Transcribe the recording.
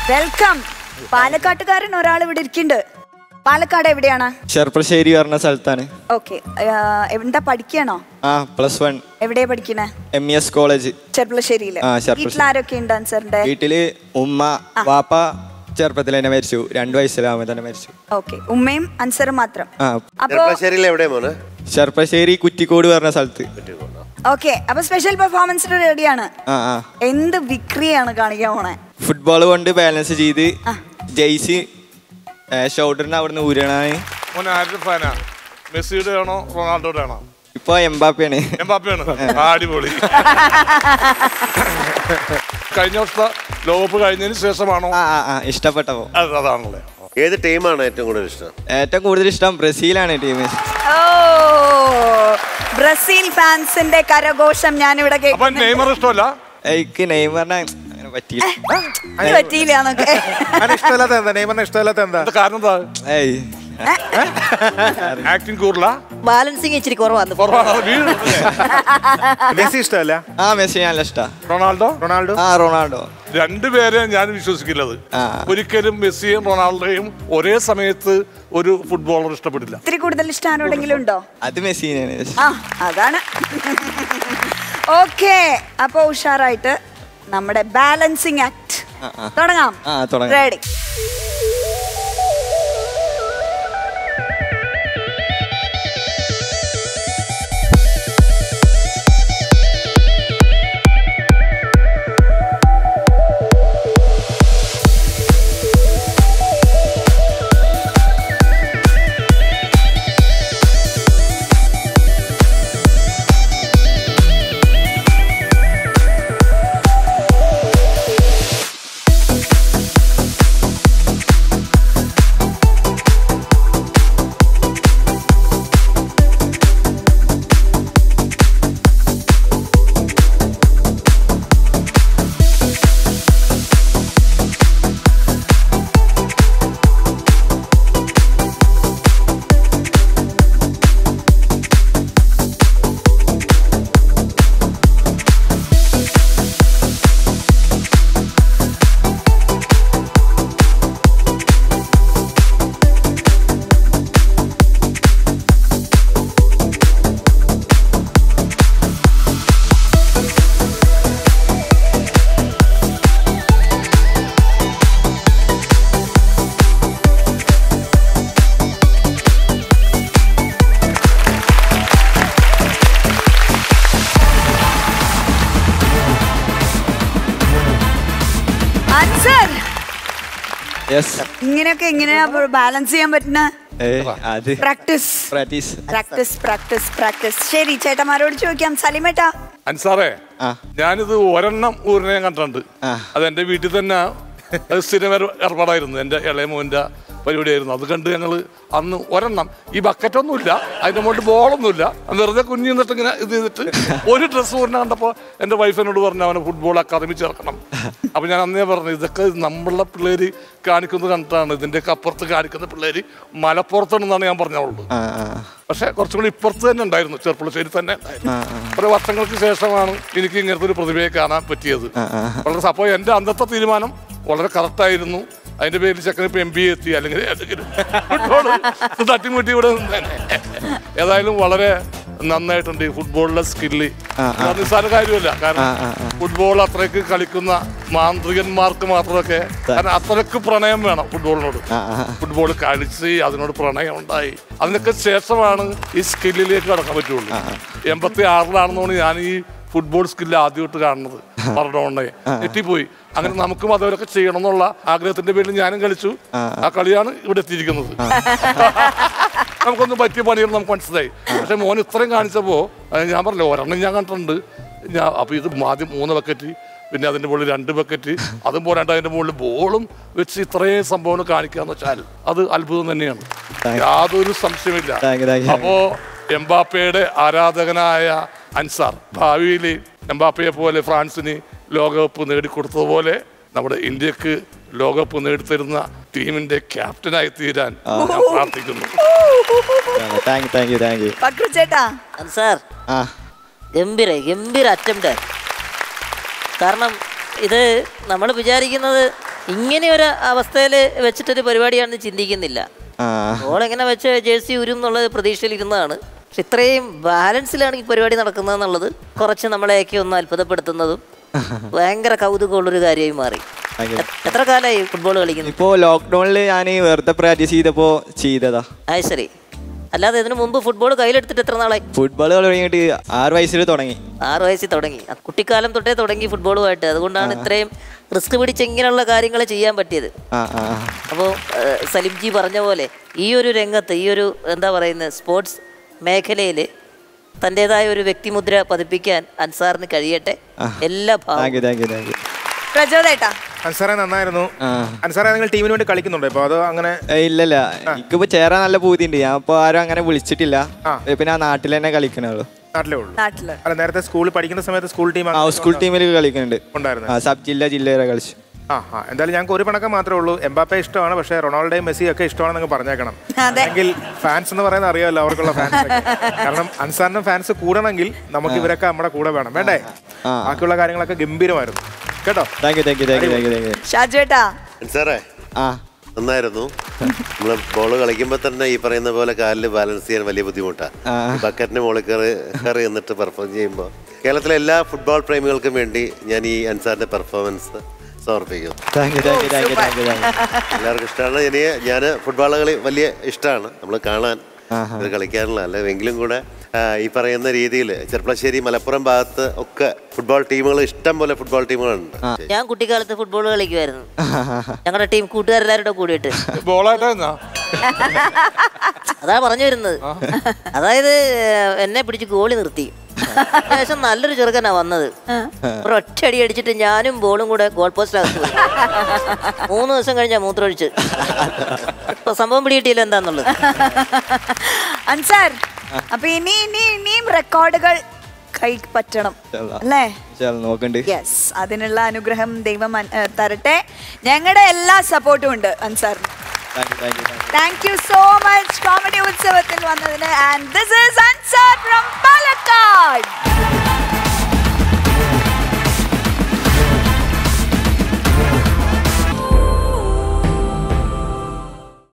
Welcome പാലക്കാട്ടുകാരൻ ഒരാൾ ഇവിടെ ഇരിക്കുന്നുണ്ട് പാലക്കാട് എവിടെയാണ് ചെർപ്പശ്ശേരി പറഞ്ഞ സ്ഥലത്താണ് ഓക്കെ എന്താ പഠിക്കണോ ആ പ്ലസ് വൺ എവിടെയാ പഠിക്കണേ എം ഇ എസ് കോളേജ് ചെർപ്പളശ്ശേരിയില് ആ, ചെർപ്പളശ്ശേരി. വീട്ടിലാരൊക്കെ ഉണ്ട് അൻസറിന്റെ വീട്ടില് ഉമ്മ വാപ്പ ചെറുപ്പത്തിൽ തന്നെ മരിച്ചു രണ്ടു വയസ്സിലാവുമ്പോൾ തന്നെ മരിച്ചു ഓക്കെ ഉമ്മയും അൻസറും മാത്രം ആ അപ്പോ ചെറുപ്പശ്ശേരിയിൽ എവിടെയാ മോനെ ചെർപ്പശ്ശേരി കുറ്റിക്കോട് പറഞ്ഞ സ്ഥലത്ത് ഓക്കെ അപ്പൊ സ്പെഷ്യൽ പെർഫോമൻസിന് റെഡിയാണ് ആ ആ എന്ത് വിക്രിയാണ് കാണിക്കാൻ പോണേ ഫുട്ബോൾ കൊണ്ട് ബാലൻസ് ചെയ്ത് ജെയ്സി ഷോൾഡറിന് അവിടുന്ന് ഊരണാണ് മോൻ ആരുടെ ഫാനാ മെസ്സിയുടെ ആണോ റൊണാൾഡോയുടെ ആണോ ഇപ്പൊ എംബാപ്പയാണ് എംബാപ്പയാണ് ആ, അടിപൊളി കഴിഞ്ഞ വർഷത്തെ ലോകകപ്പ് കഴിഞ്ഞതിന് ശേഷമാണോ ആ ആ ആ ഇഷ്ടപ്പെട്ടപ്പോ അത് അതാണല്ലേ ഏത് ടീമാണ് ഏറ്റവും കൂടുതൽ ഇഷ്ടം ഏറ്റവും കൂടുതൽ ഇഷ്ടം ബ്രസീലാണ് ടീം ഓ ബ്രസീൽ ഫാൻസിന്റെ കരഘോഷം ഞാനിവിടെ അപ്പൊ കേൾക്കുന്നുണ്ട്. നെയ്മർ ഇഷ്ടമല്ല എനിക്ക് നെയ്മറിനെ അങ്ങനെ പറ്റിയില്ല അത് പറ്റിയില്ലാന്നൊക്കെ ഇഷ്ടമല്ലാത്ത എന്താ നെയ്മറിന് ഇഷ്ടമല്ലാത്ത എന്താ എന്താ കാരണം എന്താ ഏയ് ആക്ടിങ് കൂറില്ല ബാലൻസിങ് ഇച്ചിരി കുറവാണ് കുറവാണ് അത് വീഴും മെസ്സി ഇഷ്ടമല്ല ആ മെസ്സി നല്ല ഇഷ്ടാ റൊണാൾഡോ റൊണാൾഡോ ആ റൊണാൾഡോ രണ്ടുപേരെ ഞാൻ വിശ്വസിക്കില്ലത് ആ. ഒരിക്കലും മെസ്സിയും റൊണാൾഡോയും ഒരേ സമയത്ത് ഒരു ഫുട്ബോളർ ഇഷ്ടപ്പെടില്ല ഇത്തിരി കൂടുതൽ ഇഷ്ടം ആരോടെങ്കിലും ഉണ്ടോ അത് മെസ്സിനെയാണ് ആ അതാണ് ഓക്കെ അപ്പൊ ഉഷാറായിട്ട് നമ്മുടെ ബാലൻസിങ് ആക്ട് ആ, ആ. തുടങ്ങാം ആ, തുടങ്ങാം. റെഡി ആൻസർ യെസ് ഇങ്ങനെയൊക്കെ എങ്ങനെയാ ബാലൻസ് ചെയ്യാൻ പറ്റുന്ന ഏ അത് practice practice practice practice practice ശരി ചേട്ടന്മാരോട് ചോദിക്കാം സലിമേട്ടാ അൻസാറേ ആ ഞാനിത് ഒരെണ്ണം ഊരിനെ ഞാൻ കണ്ടിട്ടുണ്ട് ആ. അത് എൻ്റെ വീട്ടിൽ തന്നെ അത് സ്ഥിരം ഏർ- ഏർപ്പാടായിരുന്നു എൻ്റെ ഇളയ മോൻ്റെ പരിപാടിയായിരുന്നു അത് കണ്ട് ഞങ്ങൾ അന്ന് ഒരെണ്ണം ഈ ബക്കറ്റൊന്നുമില്ല അതിൻ്റെ മുകളിൽ ബോളൊന്നുമില്ല വെറുതെ കുഞ്ഞു നിന്നിട്ട് ഇങ്ങനെ ഇത് ചെയ്തിട്ട് ഒരു ഡ്രസ്സ് ഊരിനെ കണ്ടപ്പോൾ എൻ്റെ വൈഫ് എന്നോട് പറഞ്ഞു അവനെ ഫുട്ബോൾ അക്കാദമി ചേർക്കണം അപ്പം ഞാൻ അന്നേ പറഞ്ഞു ഇതൊക്കെ നമ്മളുടെ പിള്ളേർ കാണിക്കുന്നത് കണ്ടിട്ടാണ് ഇതിൻ്റെയൊക്കെ അപ്പുറത്ത് കാണിക്കുന്ന പിള്ളേർ മലപ്പുറത്താണെന്നാണ് ഞാൻ പറഞ്ഞോളൂ ആ ആ പക്ഷേ കുറച്ചും കൂടി ഇപ്പുറത്ത് തന്നെ ഉണ്ടായിരുന്നു ചെറുപ്പുളശ്ശേരി തന്നെ ഉണ്ടായിരുന്നു കുറെ വർഷങ്ങൾക്ക് ശേഷമാണ് എനിക്ക് ഇങ്ങനത്തെ ഒരു പ്രതിഭയെ കാണാൻ പറ്റിയത് വളരെ അപ്പോൾ എൻ്റെ അന്നത്തെ തീരുമാനം വളരെ കറക്റ്റായിരുന്നു അതിന്റെ പേരിൽ ചെക്കൻ ഇപ്പൊ എം ബി എ എത്തി അല്ലെങ്കിൽ ഏതെങ്കിലും ഫുട്ബോൾ തട്ടിമുട്ടി ഇവിടെ നിന്നേനെ. ഏതായാലും വളരെ നന്നായിട്ടുണ്ട് ഈ ഫുട്ബോളിലെ സ്കില്ല് നിസ്സാര കാര്യമല്ല കാരണം ഫുട്ബോൾ അത്രയ്ക്ക് കളിക്കുന്ന മാന്ത്രികന്മാർക്ക് മാത്രമൊക്കെ കാരണം അത്രയ്ക്ക് പ്രണയം വേണം ഫുട്ബോളിനോട് ഫുട്ബോൾ കളിച്ച് അതിനോട് പ്രണയം ഉണ്ടായി അതിനൊക്കെ ശേഷമാണ് ഈ സ്കില്ലിലേക്ക് കടക്കാൻ പറ്റുള്ളൂ എൺപത്തി ആറിലാണെന്നാണ് ഞാൻ ഈ ഫുട്ബോൾ സ്കില്ല് ആദ്യമായിട്ട് കാണുന്നത് മറഡോണയെ എത്തിപ്പോയി അങ്ങനെ നമുക്കും അതവരൊക്കെ ചെയ്യണം എന്നുള്ള ആഗ്രഹത്തിന്റെ പേരിൽ ഞാനും കളിച്ചു ആ കളിയാണ് ഇവിടെ എത്തിയിരിക്കുന്നത് നമുക്കൊന്നും പറ്റിയ പണികൾ നമുക്ക് മനസ്സിലായി പക്ഷെ മോൻ ഇത്രയും കാണിച്ചപ്പോ അത് ഞാൻ പറഞ്ഞില്ല ഒരെണ്ണം ഞാൻ കണ്ടിട്ടുണ്ട് ഞാൻ അപ്പൊ ഇത് ആദ്യം മൂന്ന് ബക്കറ്റ് പിന്നെ അതിന്റെ മുകളിൽ രണ്ട് ബക്കറ്റ് അതും പോരാണ്ട് അതിന്റെ മുകളിൽ ബോളും വെച്ച് ഇത്രയും സംഭവം കാണിക്കാന്ന് വെച്ചാൽ അത് അത്ഭുതം തന്നെയാണ് യാതൊരു സംശയമില്ല Thank you, thank you. അപ്പോ എംബാപ്പയുടെ ആരാധകനായ അൻസാർ ഭാവിയിൽ എംബാപ്പയെ പോലെ ഫ്രാൻസിന് ലോകകപ്പ് നേടിക്കൊടുത്തതുപോലെ നമ്മുടെ ഇന്ത്യക്ക് ലോകകപ്പ് നേടിത്തരുന്ന ടീമിന്റെ ക്യാപ്റ്റനായി തീരാൻ ഞാൻ പ്രാർത്ഥിക്കുന്നു thank you thank you thank you Pakru ചേട്ടാ സാർ ആ ഗംഭീര ഗംഭീര അറ്റംപ്റ്റ് കാരണം ഇത് നമ്മൾ വിചാരിക്കുന്നത് ഇങ്ങനെ ഒരു അവസ്ഥയിൽ വെച്ചിട്ടൊരു പരിപാടിയാണെന്ന് ചിന്തിക്കുന്നില്ല ആ ബോൾ എങ്ങനെ വെച്ച് ജേഴ്സി ഉരും എന്നുള്ള പ്രതീക്ഷയിൽ ഇരുന്നതാണ് പക്ഷെ ഇത്രയും ബാലൻസിലാണ് ഈ പരിപാടി നടക്കുന്നതെന്നുള്ളത് കുറച്ച് നമ്മളെയൊക്കെ ഒന്ന് അത്ഭുതപ്പെടുത്തുന്നതും ഭയങ്കര കൗതുകമുള്ളൊരു കാര്യമായി മാറി ഭയങ്കര. എ- എത്ര കാലമായി ഫുട്ബോൾ കളിക്കുന്നു ഇപ്പോ ലോക്ക്ഡൌണിൽ ഞാൻ വെറുതെ പ്രാക്ടീസ് ചെയ്തപ്പോ ചെയ്തതാ അത് ശരി അല്ലാതെ ഇതിനു മുമ്പ് ഫുട്ബോൾ കയ്യിലെടുത്തിട്ട് എത്ര നാളായി ഫുട്ബോൾ തുടങ്ങിയിട്ട് ആറ് വയസ്സിൽ തുടങ്ങി ആറ് വയസ്സിൽ തുടങ്ങി ആ കുട്ടിക്കാലം തൊട്ടേ തുടങ്ങി ഫുട്ബോളുമായിട്ട് അതുകൊണ്ടാണ് ഇത്രയും റിസ്ക് പിടിച്ച് ഇങ്ങനെയുള്ള കാര്യങ്ങൾ ചെയ്യാൻ പറ്റിയത് ആ ആ ആ. അപ്പോൾ സലിംജി പറഞ്ഞ പോലെ ഈ ഒരു രംഗത്ത് ഈ ഒരു എന്താ പറയുന്നത് സ്പോർട്സ് മേഖലയിൽ തൻ്റെതായ ഒരു വ്യക്തിമുദ്ര പതിപ്പിക്കാൻ അൻസാറിന് കഴിയട്ടെ എല്ലാ താങ്ക് ഭാവം you thank you thank you പ്രചോദേട്ടാ അൻസാറെ നന്നായിരുന്നു ആ. അൻസാറെ നിങ്ങൾ ടീമിന് വേണ്ടി കളിക്കുന്നുണ്ടോ ഇപ്പൊ അതോ അങ്ങനെ ഏയ് ഇല്ലല്ല എനിക്കിപ്പോ ചേരാൻ നല്ല പൂതിയുണ്ട് ഞാൻ ഇപ്പൊ ആരും അങ്ങനെ വിളിച്ചിട്ടില്ല ആ. ഇപ്പൊ ഞാൻ നാട്ടിൽ തന്നെ കളിക്കണുള്ളൂ നാട്ടിലേ ഉള്ളൂ നാട്ടില് അല്ല നേരത്തെ സ്കൂളിൽ പഠിക്കുന്ന സമയത്ത് സ്കൂൾ ടീം ആ സ്കൂൾ ടീമിൽ കളിക്കുന്നുണ്ട് ഉണ്ടായിരുന്നു ആ സബ് ജില്ല ജില്ല വരെ കളിച്ചു ആ ആ എന്തായാലും ഞങ്ങൾക്ക് ഒരു പണക്കം മാത്രമേ ഉള്ളൂ എംബാപ്പെ ഇഷ്ടമാണ് പക്ഷേ റൊണാൾഡോയും മെസ്സിയും ഒക്കെ ഇഷ്ടമാണെന്ന് നിങ്ങൾ പറഞ്ഞേക്കണം അതെ. അല്ലെങ്കിൽ ഫാൻസ് എന്ന് പറയുന്നത് അറിയാമല്ലോ അവർക്കുള്ള ഫാൻസ് കാരണം അൻസാറിനും ഫാൻസ് കൂടണമെങ്കിൽ നമുക്ക് ഇവരൊക്കെ നമ്മുടെ കൂടെ വേണം വേണ്ടേ ആ. ബാക്കിയുള്ള കാര്യങ്ങളൊക്കെ ഗംഭീരമായിരുന്നു കേട്ടോ thank you thank you thank you thank you thank you ഷാജുവേട്ടാ സാറേ ആ നന്നായിരുന്നു നമ്മൾ ബോൾ കളിക്കുമ്പോൾ തന്നെ ഈ പറയുന്ന പോലെ കാലിൽ ബാലൻസ് ചെയ്യാൻ വലിയ ബുദ്ധിമുട്ടാണ് ആ. ബക്കറ്റിന് മുകളിൽ കയറി കയറി എന്നിട്ട് പെർഫോം ചെയ്യുമ്പോൾ കേരളത്തിലെ എല്ലാ ഫുട്ബോൾ പ്രേമികൾക്കും വേണ്ടി ഞാൻ ഈ അൻസാറിന്റെ പെർഫോമൻസ് സമർപ്പിക്കുന്നു thank you thank you thank you thank you thank you എല്ലാവർക്കും ഇഷ്ടമാണ് ഇനി ഞാൻ ഫുട്ബോൾ കളി വലിയ ഇഷ്ടമാണ് നമ്മൾ കാണാൻ ആഹാ. ഇത് കളിക്കാനുള്ള അല്ല എങ്കിലും കൂടെ ആ, ഈ പറയുന്ന രീതിയിൽ ചെർപ്പളശ്ശേരി മലപ്പുറം ഭാഗത്ത് ഒക്കെ ഫുട്ബോൾ ടീമുകൾ ഇഷ്ടം പോലെ ഫുട്ബോൾ ടീമുകളുണ്ട് ഞാൻ കുട്ടിക്കാലത്ത് ഫുട്ബോൾ കളിക്കുമായിരുന്നു ഞങ്ങളുടെ ടീം കൂട്ടുകാരെല്ലാവരുടെ കൂടിയിട്ട് ബോളായിട്ടാ അതാ പറഞ്ഞു വരുന്നത് അതായത് ഏഹ്, എന്നെ പിടിച്ച് ഗോളി നിർത്തി അത്യാവശ്യം നല്ലൊരു ചെറുക്കനാ വന്നത് ഒരൊറ്റ അടി അടിച്ചിട്ട് ഞാനും ബോളും കൂടെ ഗോൾ പോസ്റ്റ് അകത്ത് പോയി മൂന്ന് ദിവസം കഴിഞ്ഞാ മൂത്രമൊഴിച്ച് ഇപ്പൊ സംഭവം പിടികിട്ടിയില്ല എന്താന്നുള്ളത് അൻസാർ അപ്പൊ ഇനി ഇനി ഇനിയും റെക്കോർഡുകൾ കൈ പറ്റണം ഇൻഷാല്ലാ. അല്ലേ ചലോ നോക്കണ്ട് യെസ് അതിനുള്ള അനുഗ്രഹം ദൈവം അൻ- ഏ, തരട്ടെ ഞങ്ങളുടെ എല്ലാ സപ്പോർട്ടും ഉണ്ട് അൻസാറിന് thank you thank you thank you thank you so much comedy ഉത്സവത്തിൽ വന്നതിന് and this is Ansar from